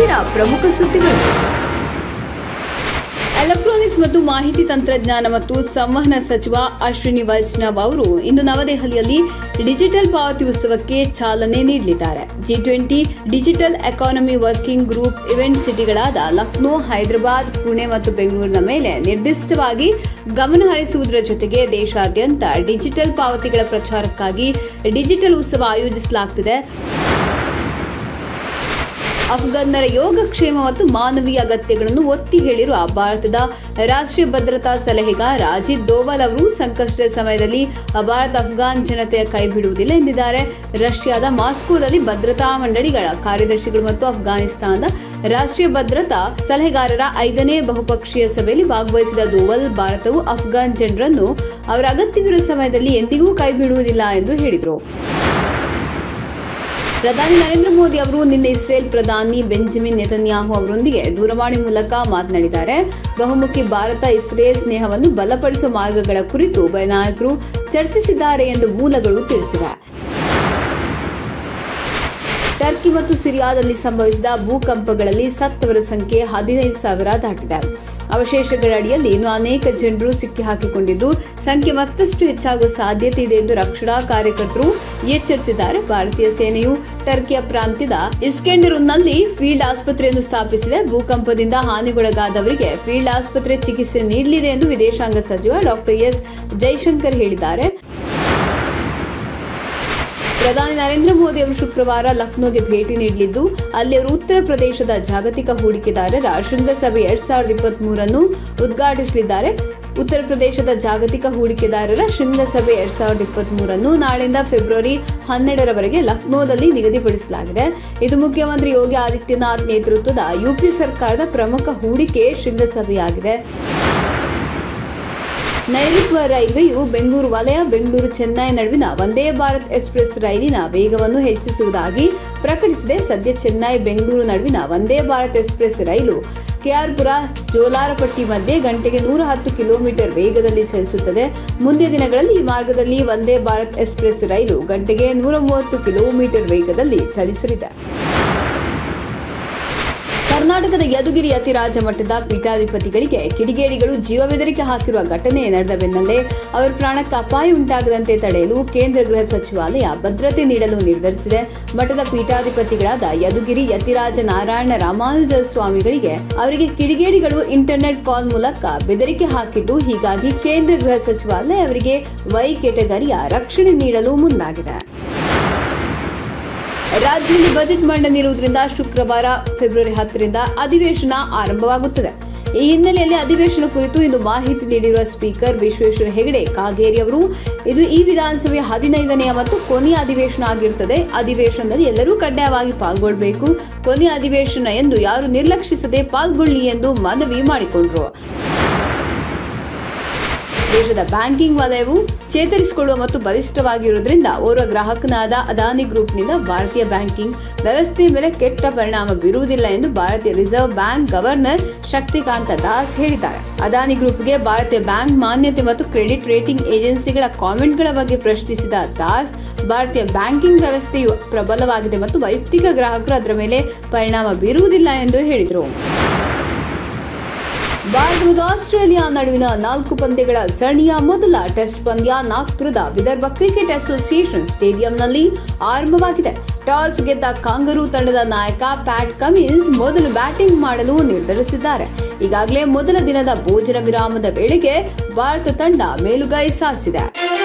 ಇವತ್ತಿನ ಪ್ರಮುಖ ಸುದ್ದಿಗಳು ಎಲೆಕ್ಟ್ರಾನಿಕ್ಸ್ ಮತ್ತು ಮಾಹಿತಿ ತಂತ್ರಜ್ಞಾನ ಮತ್ತು ಸಂವಹನ ಸಚಿವ ಅಶ್ವಿನಿ ವೈಷ್ಣವ್ ಅವರು ಇಂದು ನವದೆಹಲಿಯಲ್ಲಿ ಡಿಜಿಟಲ್ ಪಾವತಿ ಉತ್ಸವಕ್ಕೆ ಚಾಲನೆ ನೀಡಲಿದ್ದಾರೆ G twenty digital economy working group event ಸಿಟಿಗಳಾದ ಲಕ್ನೋ ಹೈದರಾಬಾದ್ ಪುಣೆ ಮತ್ತು ಬೆಂಗಳೂರಿನ ಮೇಲೆ ನಿರ್ದಿಷ್ಟವಾಗಿ ಗಮನ ಹರಿಸುವುದರ ಜೊತೆಗೆ ದೇಶಾದ್ಯಂತ ಡಿಜಿಟಲ್ ಪಾವತಿಗಳ ಪ್ರಚಾರಕ್ಕಾಗಿ ಡಿಜಿಟಲ್ ಉತ್ಸವ ಆಯೋಜಿಸಲಾಗುತ್ತಿದೆ ಅಫ್ಘನ್ನರ ಯೋಗಕ್ಷೇಮ ಮತ್ತು ಮಾನವೀಯ ಅಗತ್ಯಗಳನ್ನು ಒತ್ತಿ ಹೇಳಿರುವ ಭಾರತದ ರಾಷ್ಟ್ರೀಯ ಭದ್ರತಾ ಸಲಹೆಗಾರ ಅಜಿತ್ ದೋವಲ್ ಅವರು ಸಂಕಷ್ಟದ ಸಮಯದಲ್ಲಿ ಭಾರತ ಅಫ್ಘಾನ್ ಜನತೆಯ ಕೈ ಬಿಡುವುದಿಲ್ಲ ಎಂದಿದ್ದಾರೆ ರಷ್ಯಾದ ಮಾಸ್ಕೋದಲ್ಲಿ ಭದ್ರತಾ ಮಂಡಳಿಗಳ ಕಾರ್ಯದರ್ಶಿಗಳು ಮತ್ತು ಅಫ್ಘಾನಿಸ್ತಾನದ ರಾಷ್ಟ್ರೀಯ ಭದ್ರತಾ ಸಲಹೆಗಾರರ ಐದನೇ ಬಹುಪಕ್ಷೀಯ ಸಭೆಯಲ್ಲಿ ಭಾಗವಹಿಸಿದ ದೋವಲ್ ಭಾರತವು ಅಫ್ಘಾನ್ ಜನರನ್ನು ಅವರ ಅಗತ್ಯವಿರುವ ಸಮಯದಲ್ಲಿ ಎಂದಿಗೂ ಕೈ ಬಿಡುವುದಿಲ್ಲ ಎಂದು ಹೇಳಿದರು ಪ್ರಧಾನಿ ನರೇಂದ್ರ ಮೋದಿ ಅವರು ನಿನ್ನೆ ಇಸ್ರೇಲ್ ಪ್ರಧಾನಿ ಬೆಂಜಮಿನ್ ನೆತನ್ಯಾಹು ಅವರೊಂದಿಗೆ ದೂರವಾಣಿ ಮೂಲಕ ಮಾತನಾಡಿದ್ದಾರೆ ಬಹುಮುಖಿ ಭಾರತ ಇಸ್ರೇಲ್ ಸ್ನೇಹವನ್ನು ಬಲಪಡಿಸುವ ಮಾರ್ಗಗಳ ಕುರಿತು ಉಭಯ ನಾಯಕರು ಚರ್ಚಿಸಿದ್ದಾರೆ ಎಂದು ಮೂಲಗಳು ತಿಳಿಸಿವೆ ಟರ್ಕಿ ಮತ್ತು ಸಿರಿಯಾದಲ್ಲಿ ಸಂಭವಿಸಿದ ಭೂಕಂಪಗಳಲ್ಲಿ ಸತ್ತವರ ಸಂಖ್ಯೆ ಹದಿನೈದು ಸಾವಿರ ದಾಟಿದೆ ಅವಶೇಷಗಳ ಅಡಿಯಲ್ಲಿ ಇನ್ನು ಅನೇಕ ಜನರು ಸಿಕ್ಕಿಹಾಕಿಕೊಂಡಿದ್ದು ಸಂಖ್ಯೆ ಮತ್ತಷ್ಟು ಹೆಚ್ಚಾಗುವ ಸಾಧ್ಯತೆ ಇದೆ ಎಂದು ರಕ್ಷಣಾ ಕಾರ್ಯಕರ್ತರು ಎಚ್ಚರಿಸಿದ್ದಾರೆ ಭಾರತೀಯ ಸೇನೆಯು ಟರ್ಕಿಯ ಪ್ರಾಂತ್ಯದ ಇಸ್ಕೆಂಡರುನ್ನಲ್ಲಿ ಫೀಲ್ಡ್ ಆಸ್ಪತ್ರೆಯನ್ನು ಸ್ಥಾಪಿಸಿದೆ ಭೂಕಂಪದಿಂದ ಹಾನಿಗೊಳಗಾದವರಿಗೆ ಫೀಲ್ಡ್ ಆಸ್ಪತ್ರೆ ಚಿಕಿತ್ಸೆ ನೀಡಲಿದೆ ಎಂದು ವಿದೇಶಾಂಗ ಸಚಿವ ಡಾಕ್ಟರ್ ಎಸ್ ಜೈಶಂಕರ್ ಹೇಳಿದ್ದಾರೆ ಪ್ರಧಾನಿ ನರೇಂದ್ರ ಮೋದಿ ಅವರು ಶುಕ್ರವಾರ ಲಕ್ನೋಗೆ ಭೇಟಿ ನೀಡಲಿದ್ದು ಅಲ್ಲಿ ಅವರು ಉತ್ತರ ಪ್ರದೇಶದ ಜಾಗತಿಕ ಹೂಡಿಕೆದಾರರ ಶೃಂಗಸಭೆ ಎರಡ್ ಸಾವಿರದ ಇಪ್ಪತ್ತ್ ಮೂರನ್ನು ಉದ್ಘಾಟಿಸಲಿದ್ದಾರೆ ಉತ್ತರ ಪ್ರದೇಶದ ಜಾಗತಿಕ ಹೂಡಿಕೆದಾರರ ಶೃಂಗಸಭೆ ಎರಡ್ ಸಾವಿರದ ಇಪ್ಪತ್ತ್ ಮೂರನ್ನು ನಾಳೆಯಿಂದ ಫೆಬ್ರವರಿ ಹನ್ನೆರಡರವರೆಗೆ ಲಕ್ನೋದಲ್ಲಿ ನಿಗದಿಪಡಿಸಲಾಗಿದೆ ಇದು ಮುಖ್ಯಮಂತ್ರಿ ಯೋಗಿ ಆದಿತ್ಯನಾಥ್ ನೇತೃತ್ವದ ಯುಪಿ ಸರ್ಕಾರದ ಪ್ರಮುಖ ಹೂಡಿಕೆ ಶೃಂಗಸಭೆಯಾಗಿದೆ ನೈಋತ್ಯ ರೈಲ್ವೆಯು ಬೆಂಗಳೂರು ವಲಯ ಬೆಂಗಳೂರು ಚೆನ್ನೈ ನಡುವಿನ ವಂದೇ ಭಾರತ್ ಎಕ್ಸ್ಪ್ರೆಸ್ ರೈಲಿನ ವೇಗವನ್ನು ಹೆಚ್ಚಿಸುವುದಾಗಿ ಪ್ರಕಟಿಸಿದೆ ಸದ್ಯ ಚೆನ್ನೈ ಬೆಂಗಳೂರು ನಡುವಿನ ವಂದೇ ಭಾರತ್ ಎಕ್ಸ್ಪ್ರೆಸ್ ರೈಲು ಕೆಆರ್ಪುರ ಜೋಲಾರಪಟ್ಟಿ ಮಧ್ಯೆ ಗಂಟೆಗೆ ನೂರ ಹತ್ತು ಕಿಲೋಮೀಟರ್ ವೇಗದಲ್ಲಿ ಚಲಿಸುತ್ತದೆ ಮುಂದಿನ ದಿನಗಳಲ್ಲಿ ಈ ಮಾರ್ಗದಲ್ಲಿ ವಂದೇ ಭಾರತ್ ಎಕ್ಸ್ಪ್ರೆಸ್ ರೈಲು ಗಂಟೆಗೆ ನೂರ ಮೂವತ್ತು ಕಿಲೋಮೀಟರ್ ವೇಗದಲ್ಲಿ ಚಲಿಸಲಿದೆ ಕರ್ನಾಟಕದ ಯದುಗಿರಿ ಅತಿರಾಜ ಮಠದ ಪೀಠಾಧಿಪತಿಗಳಿಗೆ ಕಿಡಿಗೇಡಿಗಳು ಜೀವ ಬೆದರಿಕೆ ಹಾಕಿರುವ ಘಟನೆ ನಡೆದ ಬೆನ್ನಲ್ಲೇ ಅವರ ಪ್ರಾಣಕ್ಕೆ ಅಪಾಯ ಉಂಟಾಗದಂತೆ ತಡೆಯಲು ಕೇಂದ್ರ ಗೃಹ ಸಚಿವಾಲಯ ಭದ್ರತೆ ನೀಡಲು ನಿರ್ಧರಿಸಿದೆ ಮಠದ ಪೀಠಾಧಿಪತಿಗಳಾದ ಯದುಗಿರಿ ಯತಿರಾಜ ನಾರಾಯಣ ರಾಮಾನುಜ ಸ್ವಾಮಿಗಳಿಗೆ ಅವರಿಗೆ ಕಿಡಿಗೇಡಿಗಳು ಇಂಟರ್ನೆಟ್ ಕಾಲ್ ಮೂಲಕ ಬೆದರಿಕೆ ಹಾಕಿದ್ದು ಹೀಗಾಗಿ ಕೇಂದ್ರ ಗೃಹ ಸಚಿವಾಲಯ ಅವರಿಗೆ ವೈ ಕೆಟಗರಿಯ ರಕ್ಷಣೆ ನೀಡಲು ಮುಂದಾಗಿದೆ ರಾಜ್ಯದಲ್ಲಿ ಬಜೆಟ್ ಮಂಡನೆ ಇರುವುದರಿಂದ ಶುಕ್ರವಾರ ಫೆಬ್ರವರಿ ಹತ್ತರಿಂದ ಅಧಿವೇಶನ ಆರಂಭವಾಗುತ್ತದೆ ಈ ಹಿನ್ನೆಲೆಯಲ್ಲಿ ಅಧಿವೇಶನ ಕುರಿತು ಇಂದು ಮಾಹಿತಿ ನೀಡಿರುವ ಸ್ಪೀಕರ್ ವಿಶ್ವೇಶ್ವರ ಹೆಗಡೆ ಕಾಗೇರಿ ಅವರು ಇದು ಈ ವಿಧಾನಸಭೆಯ ಹದಿನೈದನೆಯ ಮತ್ತು ಕೊನೆಯ ಅಧಿವೇಶನ ಆಗಿರುತ್ತದೆ ಅಧಿವೇಶನದಲ್ಲಿ ಎಲ್ಲರೂ ಕಡ್ಡಾಯವಾಗಿ ಪಾಲ್ಗೊಳ್ಳಬೇಕು ಕೊನೆಯ ಅಧಿವೇಶನ ಎಂದು ಯಾರು ನಿರ್ಲಕ್ಷಿಸದೆ ಪಾಲ್ಗೊಳ್ಳಿ ಎಂದು ಮನವಿ ಮಾಡಿಕೊಂಡರು ದೇಶದ ಬ್ಯಾಂಕಿಂಗ್ ವಲಯವು ಚೇತರಿಸಿಕೊಳ್ಳುವ ಮತ್ತು ಬಲಿಷ್ಠವಾಗಿರುವುದರಿಂದ ಓರ್ವ ಗ್ರಾಹಕನಾದ ಅದಾನಿ ಗ್ರೂಪ್ನಿಂದ ಭಾರತೀಯ ಬ್ಯಾಂಕಿಂಗ್ ವ್ಯವಸ್ಥೆಯ ಮೇಲೆ ಕೆಟ್ಟ ಪರಿಣಾಮ ಬೀರುವುದಿಲ್ಲ ಎಂದು ಭಾರತೀಯ reserve bank governor Shaktikanta Das ಹೇಳಿದ್ದಾರೆ ಅದಾನಿ ಗ್ರೂಪ್ಗೆ ಭಾರತೀಯ ಬ್ಯಾಂಕ್ ಮಾನ್ಯತೆ ಮತ್ತು ಕ್ರೆಡಿಟ್ ರೇಟಿಂಗ್ ಏಜೆನ್ಸಿಗಳ ಕಾಮೆಂಟ್ಗಳ ಬಗ್ಗೆ ಪ್ರಶ್ನಿಸಿದ ದಾಸ್ ಭಾರತೀಯ ಬ್ಯಾಂಕಿಂಗ್ ವ್ಯವಸ್ಥೆಯು ಪ್ರಬಲವಾಗಿದೆ ಮತ್ತು ವೈಯಕ್ತಿಕ ಗ್ರಾಹಕರು ಅದರ ಮೇಲೆ ಪರಿಣಾಮ ಬೀರುವುದಿಲ್ಲ ಎಂದು ಹೇಳಿದರು ಭಾರತ ಮತ್ತು ಆಸ್ಟ್ರೇಲಿಯಾ ನಡುವಿನ ನಾಲ್ಕು ಪಂದ್ಯಗಳ ಸರಣಿಯ ಮೊದಲ ಟೆಸ್ಟ್ ಪಂದ್ಯ ನಾಗ್ಪುರದ ವಿದರ್ಭ ಕ್ರಿಕೆಟ್ ಅಸೋಸಿಯೇಷನ್ ಸ್ಟೇಡಿಯಂನಲ್ಲಿ ಆರಂಭವಾಗಿದೆ ಟಾಸ್ ಗೆದ್ದ ಕಾಂಗರೂ ತಂಡದ ನಾಯಕ ಪ್ಯಾಟ್ ಕಮಿನ್ಸ್ ಮೊದಲು ಬ್ಯಾಟಿಂಗ್ ಮಾಡಲು ನಿರ್ಧರಿಸಿದ್ದಾರೆ ಈಗಾಗಲೇ ಮೊದಲ ದಿನದ ಭೋಜನ ವಿರಾಮದ ವೇಳೆಗೆ ಭಾರತ ತಂಡ ಮೇಲುಗೈ ಸಾಧಿಸಿದೆ